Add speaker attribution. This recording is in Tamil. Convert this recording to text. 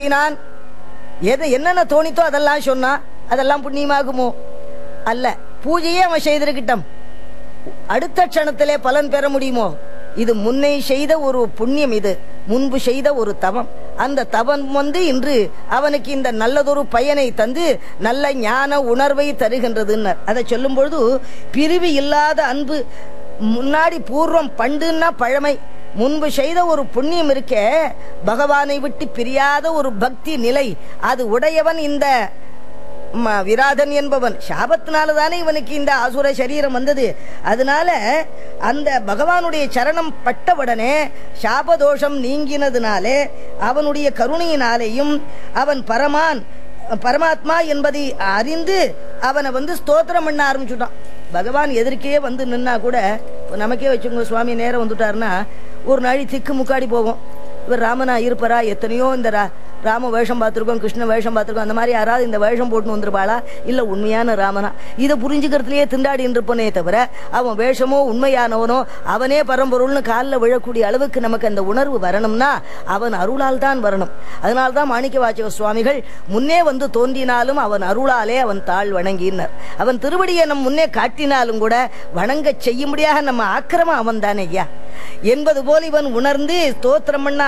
Speaker 1: தோன்றினான் எது என்னென்ன தோணித்தோ அதெல்லாம் சொன்னான் அதெல்லாம் புண்ணியமாகுமோ அல்ல பூஜையே அவன் செய்திருக்கட்டும் அடுத்த க்ஷணத்திலே பலன் பெற முடியுமோ இது முன்னே செய்த ஒரு புண்ணியம் இது முன்பு செய்த ஒரு தவம் அந்த தவம் வந்து இன்று அவனுக்கு இந்த நல்லதொரு பயனை தந்து நல்ல ஞான உணர்வை தருகின்றதுன்னு அதை சொல்லும் பொழுது பிரிவு இல்லாத அன்பு முன்னாடி பூர்வம் பண்டுன்னா பழமை முன்பு செய்த ஒரு புண்ணியம் இருக்கே பகவானை விட்டு பிரியாத ஒரு பக்தி நிலை அது உடையவன் இந்த ம, விராதன் என்பவன் சாபத்தினால தானே இவனுக்கு இந்த அசுர சரீரம் வந்தது அதனால அந்த பகவானுடைய சரணம் பட்டவுடனே சாபதோஷம் நீங்கினதுனாலே அவனுடைய கருணையினாலேயும் அவன் பரமான் பரமாத்மா என்பதை அறிந்து அவனை வந்து ஸ்தோத்திரம் பண்ண ஆரம்பிச்சுட்டான் பகவான் எதிர்க்கே வந்து நின்னா கூட இப்ப நமக்கே வச்சுங்க சுவாமி நேரம் வந்துட்டாருன்னா ஒரு நாளை திக்கு முக்காடி போகும் இவர் ராமனா இருப்பரா எத்தனையோ இந்த ரா- ராம வேஷம் பார்த்துருக்கோம் கிருஷ்ண வேஷம் பார்த்துருக்கோம் அந்த மாதிரி யாராவது இந்த வேஷம் போட்டுன்னு வந்துருப்பாளா இல்லை உண்மையான ராமனா இதை புரிஞ்சுக்கிறதுலயே திண்டாடின்னு இருப்பனே தவிர அவன் வேஷமோ உண்மையானவனோ அவனே பரம்பொருள்னு காலில் விழக்கூடிய அளவுக்கு நமக்கு அந்த உணர்வு வரணும்னா அவன் அருளால் தான் வரணும் அதனால தான் மாணிக்க வாச்சக சுவாமிகள் முன்னே வந்து தோன்றினாலும் அவன் அருளாலே அவன் தாழ் வணங்கினார் அவன் திருவடியை நம் முன்னே காட்டினாலும் கூட வணங்க செய்யும்படியாக நம்ம ஆக்கிரமம் அவன் தானே ஐயா என்பது போல் இவன் உணர்ந்து ஸ்தோத்திரம் பண்ண